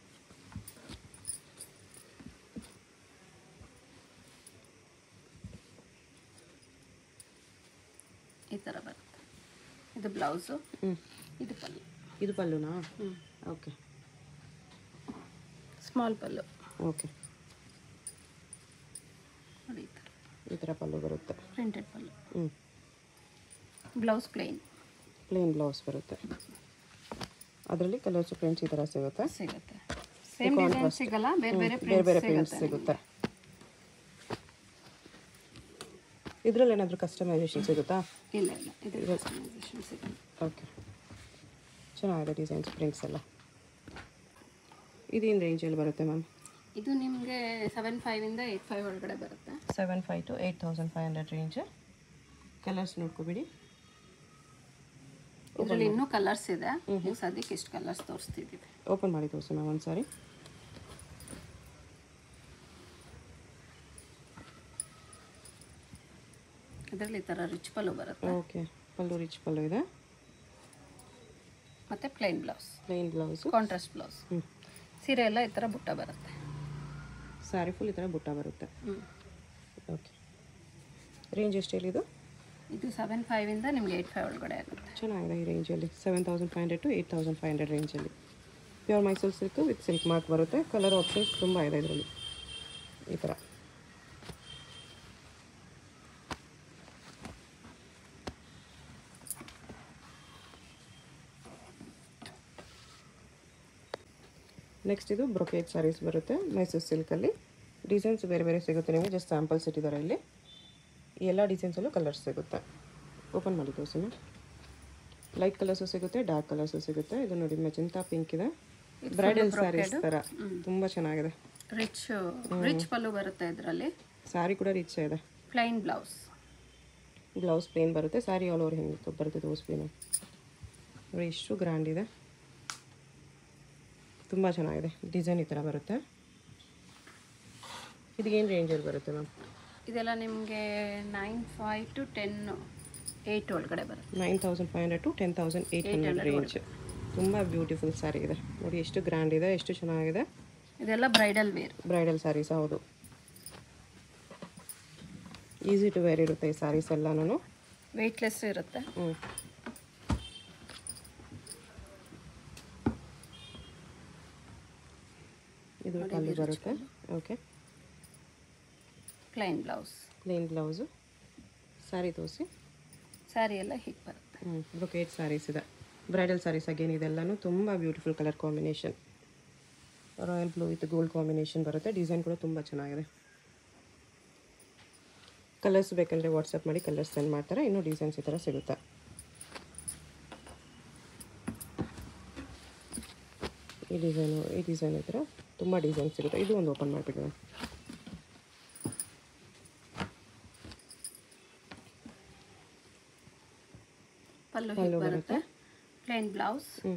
ಈ ಥರ ಬರುತ್ತೆ ಇದು ಬ್ಲೌಸು ಹ್ಞೂ ಇದು ಪಲ್ಲು ಇದು ಪಲ್ಲುನಾ ಹ್ಞೂ ಓಕೆ ಸ್ಮಾಲ್ ಪಲ್ಲು ಓಕೆ ನೋಡಿ ಈ ಥರ ಈ ಥರ ಪಲ್ಲು ಬರುತ್ತೆ ಪ್ರಿಂಟೆಡ್ ಪಲ್ಲು ಹ್ಞೂ ಬ್ಲೌಸ್ ಪ್ಲೇನ್ ಪ್ಲೇನ್ ಬ್ಲೌಸ್ ಬರುತ್ತೆ ಅದರಲ್ಲಿ ಕಲರ್ಸ್ ಪ್ರಿಂಟ್ಸ್ ಈ ಥರ ಸಿಗುತ್ತೆ ಸಿಗುತ್ತೆ ಸೇಮ್ ಡಿಸೈನ್ ಸಿಗಲ್ಲ ಬೇರೆ ಬೇರೆ ಬೇರೆ ಬೇರೆ ಪ್ರಿಂಟ್ಸ್ ಪ್ರಿಂಟ್ಸ್ ಸಿಗುತ್ತೆ ಸಿಗುತ್ತೆ ಇದರಲ್ಲಿ ಏನಾದರೂ ಕಸ್ಟಮೈಸೇಷನ್ ಸಿಗುತ್ತಾ ಇಲ್ಲ ಇಲ್ಲ ಇದು ಕಸ್ಟಮೈಸೇಷನ್ ಸಿಗಲ್ಲ ಓಕೆ ಚೆನ್ನಾಗಿದೆ ಡಿಸೈನ್ಸ್ ಪ್ರಿಂಟ್ಸ್ ಎಲ್ಲ ಇದೇನು ರೇಂಜಲ್ಲಿ ಬರುತ್ತೆ ಮ್ಯಾಮ್ ಇದು ನಿಮಗೆ ಸೆವೆನ್ ಫೈವಿಂದ ಏಯ್ಟ್ ಫೈವ್ ಒಳಗಡೆ ಬರುತ್ತೆ seven five to eight thousand five hundred range colours ನೋಡ್ಕೊಬಿಡಿ ಇದರಲ್ಲಿ ಇನ್ನೂ ಕಲರ್ಸ್ ಇದೆ ಈಗ ಸದ್ಯಕ್ಕೆ ಇಷ್ಟು ಕಲರ್ಸ್ ತೋರಿಸ್ತಿದ್ದೀವಿ ಓಪನ್ ಮಾಡಿ ತೋರಿಸಿ ಮ್ಯಾಮ್ ಒಂದು ಸಾರಿ ಇದರಲ್ಲಿ ಈ ಥರ ರಿಚ್ ಪಲ್ಲು ಬರುತ್ತೆ ಓಕೆ ಪಲ್ಲು ರಿಚ್ ಪಲ್ಲು ಇದೆ ಮತ್ತು plain blouse plain blouse contrast blouse ಹ್ಞೂ ಸೀರೆ ಎಲ್ಲ ಈ ಥರ ಬುಟ್ಟ ಬರುತ್ತೆ ಸ್ಯಾರಿ ಫುಲ್ ಈ ಥರ ಬುಟ್ಟ ಬರುತ್ತೆ ಹ್ಞೂ ಓಕೆ ರೇಂಜ್ ಎಷ್ಟು ಹೇಳಿದು ಇದು ಸೆವೆನ್ ಫೈವಿಂದ ನಿಮ್ಗೆ ಏಯ್ಟ್ ಫೈವ್ ಒಳಗಡೆ ಆಗುತ್ತೆ ಚೆನ್ನಾಗಿದೆ ಈ ರೇಂಜಲ್ಲಿ seven thousand five hundred to eight thousand five hundred ರೇಂಜಲ್ಲಿ pure Mysore silk with silk mark ಬರುತ್ತೆ ಕಲರ್ ಆಪ್ಷನ್ಸ್ ತುಂಬ ಇದೆ ಇದರಲ್ಲಿ ಈ ಥರ ನೆಕ್ಸ್ಟ್ ಇದು ಬ್ರೊಕೇಟ್ ಸ್ಯಾರೀಸ್ ಬರುತ್ತೆ ಮೈಸೂರು ಸಿಲ್ಕಲ್ಲಿ ಡಿಸೈನ್ಸ್ ಬೇರೆ ಬೇರೆ ಸಿಗುತ್ತೆ ನಿಮಗೆ ಜಸ್ಟ್ ಸ್ಯಾಂಪಲ್ಸ್ ಇಟ್ಟಿದ್ದಾರೆ ಇಲ್ಲಿ ಈ ಎಲ್ಲ ಡಿಸೈನ್ಸಲ್ಲೂ ಕಲರ್ಸ್ ಸಿಗುತ್ತೆ ಓಪನ್ ಮಾಡಿ ತೋರಿಸಿ ಲೈಟ್ ಕಲರ್ಸು ಸಿಗುತ್ತೆ ಡಾರ್ಕ್ ಕಲರ್ಸು ಸಿಗುತ್ತೆ ಇದು ನೋಡಿ ಮೆಜಂತಾ ಪಿಂಕ್ ಇದೆ ಬ್ರೈಡಲ್ ಸ್ಯಾರೀಸ್ ಥರ ತುಂಬ ಚೆನ್ನಾಗಿದೆ ರಿಚ್ ರಿಚ್ ಪಲ್ಲು ಬರುತ್ತೆ ಇದರಲ್ಲಿ ಸ್ಯಾರಿ ಕೂಡ ರಿಚ್ ಇದೆ ಪ್ಲೈನ್ ಬ್ಲೌಸ್ ಬ್ಲೌಸ್ ಪ್ಲೇನ್ ಬರುತ್ತೆ ಸ್ಯಾರಿ ಆಲ್ ಓವರ್ ಹೆಂಗೆ ಬರುತ್ತೆ ತೋರಿಸ್ ಪ್ಲೇನು ನೋಡಿ ಎಷ್ಟು ಗ್ರ್ಯಾಂಡ್ ಇದೆ ತುಂಬ ಚೆನ್ನಾಗಿದೆ ಡಿಸೈನ್ ಈ ಥರ ಬರುತ್ತೆ ಇದಕ್ಕೇನು ರೇಂಜಲ್ಲಿ ಬರುತ್ತೆ ಮ್ಯಾಮ್ ಇದೆಲ್ಲ ನಿಮಗೆ nine five to ten eight ಒಳಗಡೆ ಬರುತ್ತೆ nine thousand five hundred to ten thousand eight hundred range ತುಂಬ ಬ್ಯೂಟಿಫುಲ್ ಸ್ಯಾರಿ ಇದೆ ನೋಡಿ ಎಷ್ಟು ಗ್ರ್ಯಾಂಡ್ ಇದೆ ಎಷ್ಟು ಚೆನ್ನಾಗಿದೆ ಇದೆಲ್ಲ ಬ್ರೈಡಲ್ ವೇರ್ ಬ್ರೈಡಲ್ ಸ್ಯಾರೀಸ್ ಹೌದು ಈಸಿ ಟು ವೇರ್ ಇರುತ್ತೆ ಈ ಸ್ಯಾರೀಸ್ ಎಲ್ಲನೂ ವೆಯ್ಟ್ಲೆಸ್ ಇರುತ್ತೆ ಹ್ಞೂ ಇದು ಪಲ್ಲು ಬರುತ್ತೆ okay plain blouse plain blouse sari ತೋರಿಸಿ ಸ್ಯಾರಿ ಎಲ್ಲ ಹೀಗೆ ಬರುತ್ತೆ ಹ್ಞೂ ಬ್ರೊಕೇಟ್ ಸ್ಯಾರೀಸ್ ಇದೆ ಬ್ರೈಡಲ್ ಸ್ಯಾರೀಸ್ ಅಗೇನ್ ಇದೆಲ್ಲನೂ ತುಂಬ beautiful colour combination royal blue with gold combination ಬರುತ್ತೆ ಡಿಸೈನ್ ಕೂಡ ತುಂಬ ಚೆನ್ನಾಗಿದೆ ಕಲರ್ಸ್ ಬೇಕಂದರೆ ವಾಟ್ಸಪ್ ಮಾಡಿ ಕಲರ್ಸ್ ಸೆಂಡ್ ಮಾಡ್ತಾರೆ ಇನ್ನೂ ಡಿಸೈನ್ಸ್ ಈ ಥರ ಸಿಗುತ್ತೆ ಈ ಡಿಸೈನು ಈ ಡಿಸೈನ್ ಈ ಥರ ತುಂಬ ಡಿಸೈನ್ ಸಿಗುತ್ತೆ ಇದು ಒಂದು ಓಪನ್ ಮಾಡಿಬಿಟ್ಟು ಪಲ್ಲು ಹೀಗೆ ಬರುತ್ತೆ ಪ್ಲೇನ್ ಬ್ಲೌಸ್ ಹ್ಞೂ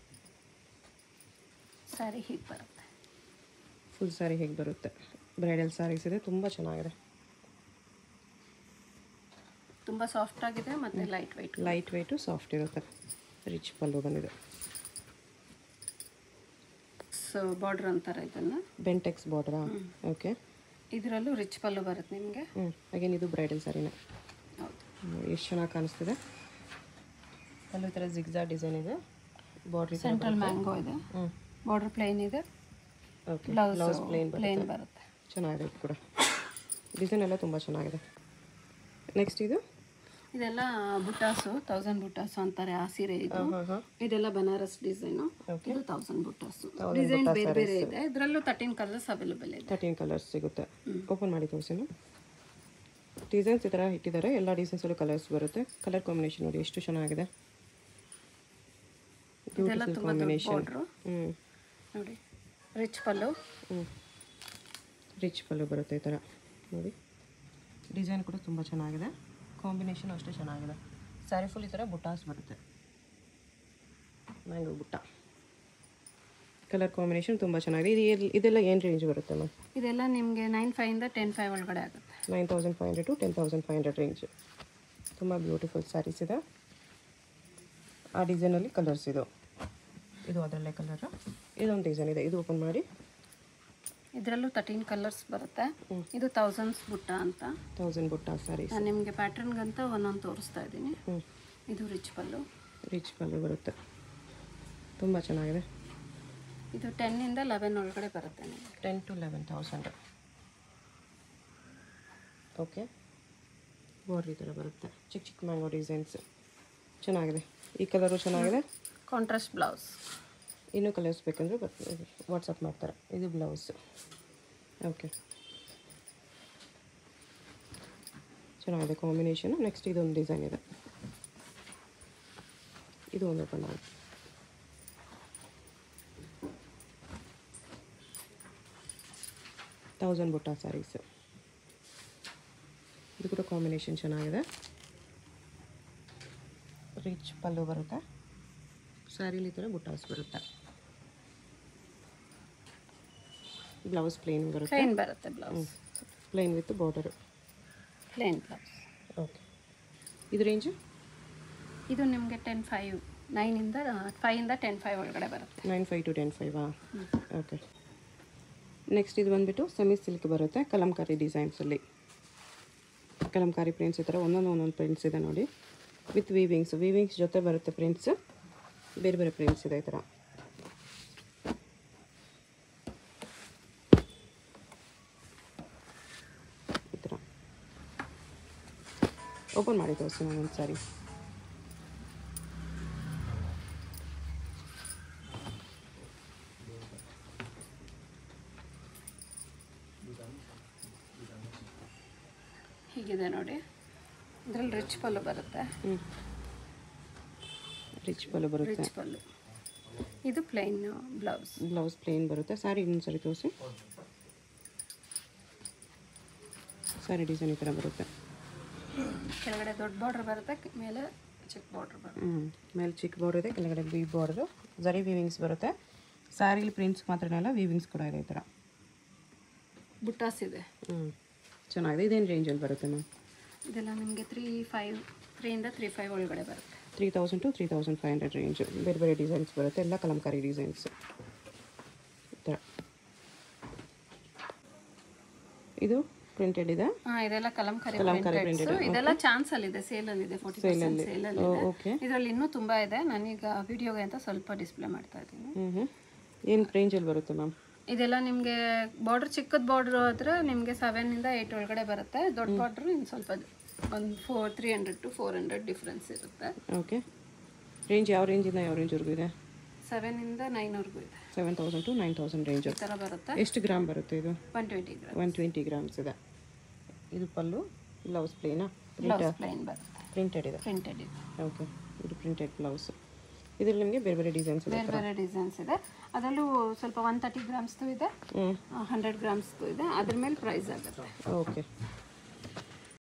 ಸ್ಯಾರಿ ಹೀಗೆ ಬರುತ್ತೆ ಫುಲ್ ಸ್ಯಾರಿ ಹೇಗೆ ಬರುತ್ತೆ ಬ್ರೈಡಲ್ ಸ್ಯಾರೀಸ್ ಇದೆ ತುಂಬ ಚೆನ್ನಾಗಿದೆ ತುಂಬ ಸಾಫ್ಟ್ ಆಗಿದೆ ಮತ್ತು light weight light weight soft ಇರುತ್ತೆ ರಿಚ್ ಪಲ್ಲು ಬಂದಿದೆ ಸೊ ಬಾರ್ಡ್ರ್ ಅಂತಾರೆ ಇದನ್ನು ಬೆಂಟೆಕ್ಸ್ ಬಾರ್ಡ್ರಾ ಓಕೆ ಇದರಲ್ಲೂ ರಿಚ್ ಪಲ್ಲು ಬರುತ್ತೆ ನಿಮಗೆ ಹ್ಞೂ ಅಗೇನ್ ಇದು ಬ್ರೈಡಲ್ ಸ್ಯಾರಿನೇ ಹೌದು ಎಷ್ಟು ಚೆನ್ನಾಗಿ ಕಾಣಿಸ್ತಿದೆ ಅಲ್ಲೂ ಈ ಥರ ಜಿಗ್ಜಾ ಡಿಸೈನ್ ಇದೆ ಬಾರ್ಡ್ರ್ ಸೆಂಟ್ರಲ್ ಮ್ಯಾಂಗೋ ಇದೆ ಹ್ಞೂ ಬಾರ್ಡರ್ ಪ್ಲೇನ್ ಇದೆ okay blouse blouse plain plain ಬರುತ್ತೆ ಚೆನ್ನಾಗಿದೆ ಇದು ಕೂಡ ಡಿಸೈನ್ ಎಲ್ಲ ತುಂಬ ಚೆನ್ನಾಗಿದೆ ನೆಕ್ಸ್ಟ್ ಇದು ಇದೆಲ್ಲ ಬುಟ್ಟಾಸು ತೌಸಂಡ್ ಬುಟ್ಟಾಸು ಅಂತಾರೆ ಆ ಸೀರೆ ಇದು ಹಾಂ ಹಾಂ ಇದೆಲ್ಲ ಬನಾರಸ್ ಡಿಸೈನು Okay. ಇದು ತೌಸಂಡ್ ಬುಟ್ಟಾಸು ಡಿಸೈನ್ ಬೇರೆ ಬೇರೆ ಇದೆ ಇದರಲ್ಲೂ ತರ್ಟೀನ್ ಕಲರ್ಸ್ ಅವೈಲೇಬಲ್ ಇದೆ ತರ್ಟೀನ್ ಕಲರ್ಸ್ ಸಿಗುತ್ತೆ ಓಪನ್ ಮಾಡಿ ತೋರಿಸಿ ಡಿಸೈನ್ಸ್ ಈ ಥರ ಇಟ್ಟಿದ್ದಾರೆ ಎಲ್ಲ ಡಿಸೈನ್ಸಲ್ಲೂ ಕಲರ್ಸ್ ಬರುತ್ತೆ ಕಲರ್ ಕಾಂಬಿನೇಷನ್ ನೋಡಿ ಎಷ್ಟು ಚೆನ್ನಾಗಿದೆ ಇದೆಲ್ಲ ಬ್ಯೂಟಿಫುಲ್ ತುಂಬ ದೊಡ್ಡ ಕಾಂಬಿನೇಷನ್ ಬಾರ್ಡ್ರು ಹ್ಞೂ ನೋಡಿ ರಿಚ್ ಪಲ್ಲು ಹ್ಞೂ ರಿಚ್ ಪಲ್ಲು ಬರುತ್ತೆ ಈ ಥರ ನೋಡಿ ಡಿಸೈನ್ ಕೂಡ ತುಂಬ ಚೆನ್ನಾಗಿದೆ ಕಾಂಬಿನೇಷನ್ ಅಷ್ಟೇ ಚೆನ್ನಾಗಿದೆ ಸ್ಯಾರಿ ಫುಲ್ ಈ ಥರ ಬುಟ್ಟಾಸ್ ಬರುತ್ತೆ ಮ್ಯಾಂಗೋ ಬುಟ್ಟ ಕಲರ್ ಕಾಂಬಿನೇಷನ್ ತುಂಬ ಚೆನ್ನಾಗಿದೆ ಇದು ಎಲ್- ಇದೆಲ್ಲ ಏನು ರೇಂಜ್ ಬರುತ್ತೆ ಮ್ಯಾಮ್ ಇದೆಲ್ಲ ನಿಮಗೆ ನೈನ್ ಫೈವಿಂದ ಟೆನ್ ಫೈವ್ ಒಳಗಡೆ ಆಗುತ್ತೆ nine thousand five hundred to ten thousand five hundred range ತುಂಬ ಬ್ಯೂಟಿಫುಲ್ ಸ್ಯಾರೀಸ್ ಇದೆ ಆ ಡಿಸೈನಲ್ಲಿ ಕಲರ್ಸ್ ಇದು ಇದು ಅದರಲ್ಲೇ ಕಲರು ಇದೊಂದು ಡಿಸೈನ್ ಇದೆ ಇದು ಓಪನ್ ಮಾಡಿ ಇದರಲ್ಲೂ ತರ್ಟೀನ್ ಕಲರ್ಸ್ ಬರುತ್ತೆ ಇದು ತೌಸಂಡ್ಸ್ ಬುಟ್ಟ ಅಂತ ತೌಸಂಡ್ ಬುಟ್ಟ ಸ್ಯಾರೀಸ್ ನಾನು ನಿಮಗೆ ಪ್ಯಾಟರ್ನ್ಗಂತ ಒಂದೊಂದು ತೋರಿಸ್ತಾ ಇದ್ದೀನಿ ಹ್ಞೂ ಇದು ರಿಚ್ ಪಲ್ಲು ರಿಚ್ ಪಲ್ಲು ಬರುತ್ತೆ ತುಂಬ ಚೆನ್ನಾಗಿದೆ ಇದು ಟೆನ್ನಿಂದ ಲೆವೆನ್ ಒಳಗಡೆ ಬರುತ್ತೆ ನಿಮಗೆ ten to eleven thousand okay border ಈ ಥರ ಬರುತ್ತೆ ಚಿಕ್ಕ ಚಿಕ್ಕ ಮ್ಯಾಂಗೋ ಡಿಸೈನ್ಸ್ ಚೆನ್ನಾಗಿದೆ ಈ ಕಲರು ಚೆನ್ನಾಗಿದೆ ಕಾಂಟ್ರಾಸ್ಟ್ ಬ್ಲೌಸ್ ಇನ್ನೂ ಕಲರ್ಸ್ ಬೇಕಂದ್ರೆ ವಾಟ್ಸಪ್ ಮಾಡ್ತಾರೆ ಇದು ಬ್ಲೌಸ್ ಓಕೆ ಚೆನ್ನಾಗಿದೆ ಕಾಂಬಿನೇಷನು ನೆಕ್ಸ್ಟ್ ಇದೊಂದು ಡಿಸೈನ್ ಇದೆ ಇದು ಒಂದು ಓಪನ್ ಮಾಡಿ ತೌಸಂಡ್ ಬುಟ್ಟ ಸ್ಯಾರೀಸ್ ಇದು ಕೂಡ ಕಾಂಬಿನೇಷನ್ ಚೆನ್ನಾಗಿದೆ ರಿಚ್ ಪಲ್ಲು ಬರುತ್ತೆ ಸ್ಯಾರಿಲಿ ಈ ಥರ ಬುಟ್ಟಾಸ್ ಬರುತ್ತೆ ಬ್ಲೌಸ್ ಪ್ಲೇನ್ ಬರುತ್ತೆ ಪ್ಲೇನ್ ಬರುತ್ತೆ blouse plain with border plain blouse okay ಇದು ರೇಂಜು ಇದು ನಿಮಗೆ ಟೆನ್ ಫೈವ್ ನೈನಿಂದ ಫೈವಿಂದ ಟೆನ್ ಫೈವ್ ಒಳಗಡೆ ಬರುತ್ತೆ ನೈನ್ ಫೈವ್ ಟು ಟೆನ್ ಫೈವಾ ಓಕೆ ನೆಕ್ಸ್ಟ್ ಇದು ಬಂದುಬಿಟ್ಟು ಸೆಮಿ ಸಿಲ್ಕ್ ಬರುತ್ತೆ ಕಲಂಕಾರಿ ಡಿಸೈನ್ಸಲ್ಲಿ ಕಲಂಕಾರಿ ಪ್ರಿಂಟ್ಸ್ ಈ ಥರ ಒಂದೊಂದು ಒಂದೊಂದು ಪ್ರಿಂಟ್ಸ್ ಇದೆ ನೋಡಿ ವಿತ್ ವೀವಿಂಗ್ಸ್ ವೀವಿಂಗ್ಸ್ ಜೊತೆ ಬರುತ್ತೆ ಪ್ರಿಂಟ್ಸ್ ಬೇರೆ ಬೇರೆ ಪ್ರಿಂಟ್ಸ್ ಇದೆ ಈ ಥರ ಈ ಥರ ಓಪನ್ ಮಾಡಿ ತೋರಿಸಿ ನಾನು ಒಂದು ಸಾರಿ ಹೀಗಿದೆ ನೋಡಿ ಇದರಲ್ಲಿ ರಿಚ್ ಪಲ್ಲು ಬರುತ್ತೆ ಹ್ಞೂ ರಿಚ್ ಪಲ್ಲು ಬರುತ್ತೆ ರಿಚ್ ಪಲ್ಲು ಇದು ಪ್ಲೈನ್ ಬ್ಲೌಸ್ ಬ್ಲೌಸ್ ಪ್ಲೇನ್ ಬರುತ್ತೆ ಸ್ಯಾರಿ ಇನ್ನೊಂದು ಸರಿ ತೋರಿಸಿ ಸ್ಯಾರಿ ಡಿಸೈನ್ ಈ ಥರ ಬರುತ್ತೆ ಕೆಳಗಡೆ ದೊಡ್ಡ ಬಾರ್ಡ್ರ್ ಬರುತ್ತೆ ಕ- ಮೇಲೆ ಚಿಕ್ಕ ಬಾರ್ಡ್ರ್ ಬರುತ್ತೆ ಹ್ಞೂ ಮೇಲೆ ಚಿಕ್ಕ ಬಾರ್ಡರ್ ಇದೆ ಕೆಳಗಡೆ ಬಿ ಬಾರ್ಡರು ಜರಿ ವೀವಿಂಗ್ಸ್ ಬರುತ್ತೆ ಸ್ಯಾರಿಲಿ ಪ್ರಿಂಟ್ಸ್ ಮಾತ್ರನಲ್ಲ ವೀವಿಂಗ್ಸ್ ಕೂಡ ಇದೆ ಈ ಥರ ಬುಟ್ಟಾಸ್ ಇದೆ ಹ್ಞೂ ಚೆನ್ನಾಗಿದೆ ಇದೇನು ರೇಂಜಲ್ಲಿ ಬರುತ್ತೆ ಮ್ಯಾಮ್ ಇದೆಲ್ಲ ನಿಮಗೆ ತ್ರೀ ಫೈವ್ ತ್ರೀಯಿಂದ ತ್ರೀ ಫೈವ್ ಒಳಗಡೆ ಬರುತ್ತೆ three thousand to three thousand five hundred range ಬೇರೆ ಬೇರೆ ಡಿಸೈನ್ಸ್ ಬರುತ್ತೆ ಎಲ್ಲ ಕಲಂಕಾರಿ ಡಿಸೈನ್ಸ್ ಈ ಥರ ಇದು ಪ್ರಿಂಟೆಡ್ ಇದೆ ಹಾಂ ಇದೆಲ್ಲ ಕಲಂಕಾರಿ ಕಲಂಕಾರಿ printed. So, ಇದೆಲ್ಲ ಚಾನ್ಸ್ ಅಲ್ಲಿ ಇದೆ ಸೇಲ್ ಅಲ್ಲಿ ಇದೆ ಫೋರ್ಟಿ ಪರ್ಸೆಂಟ್ ಸೇಲ್ ಅಲ್ಲಿ ಇದೆ ಓಕೆ ಇದರಲ್ಲಿ ಇನ್ನೂ ತುಂಬಾ ಇದೆ ನಾನೀಗ ವಿಡಿಯೋಗೆ ಅಂತ ಸ್ವಲ್ಪ ಡಿಸ್ಪ್ಲೇ ಮಾಡ್ತಾ ಇದ್ದೀನಿ ಹ್ಞೂ ಹ್ಞೂ ಏನು ರೇಂಜಲ್ಲಿ ಬರುತ್ತೆ ಮ್ಯಾಮ್ ಇದೆಲ್ಲ ನಿಮಗೆ ಬಾರ್ಡರ್ ಚಿಕ್ಕದ ಬಾರ್ಡರ್ ಆದ್ರೆ ನಿಮಗೆ ಸೆವೆನಿಂದ ಏಯ್ಟ್ ಒಳಗಡೆ ಬರುತ್ತೆ ದೊಡ್ಡ ಬಾರ್ಡರ್ ಇನ್ನು ಸ್ವಲ್ಪ ಒಂದು four three hundred to four hundred difference ಇರುತ್ತೆ ಓಕೆ ರೇಂಜ್ ಯಾವ ರೇಂಜಿಂದ ಯಾವ ರೇಂಜ್ವರೆಗೂ ಇದೆ ಸೆವೆನಿಂದ ನೈನ್ವರೆಗೂ ಇದೆ seven thousand to nine thousand range ಈ ಥರ ಬರುತ್ತೆ ಎಷ್ಟು ಗ್ರಾಮ್ ಬರುತ್ತೆ ಇದು one twenty gram one twenty grams ಇದೆ ಇದು ಪಲ್ಲು ಬ್ಲೌಸ್ ಪ್ಲೇನಾ ಬ್ಲೌಸ್ ಪ್ಲೈನ್ ಬರುತ್ತೆ ಪ್ರಿಂಟೆಡ್ ಇದೆ ಪ್ರಿಂಟೆಡ್ ಇದೆ ಓಕೆ ಇದು ಪ್ರಿಂಟೆಡ್ ಬ್ಲೌಸ್ ಇದರಲ್ಲಿ ನಿಮಗೆ ಬೇರೆ ಬೇರೆ ಡಿಸೈನ್ಸ್ ಇದೆ ಬೇರೆ ಬೇರೆ ಡಿಸೈನ್ಸ್ ಇದೆ ಅದರಲ್ಲೂ ಸ್ವಲ್ಪ ಒನ್ ತರ್ಟಿ ಗ್ರಾಮ್ಸ್ದು ಇದೆ ಹ್ಞೂ ಹಂಡ್ರೆಡ್ ಗ್ರಾಮ್ಸ್ದು ಇದೆ ಅದ್ರ ಮೇಲೆ ಪ್ರೈಸ್ ಆಗುತ್ತೆ ಓಕೆ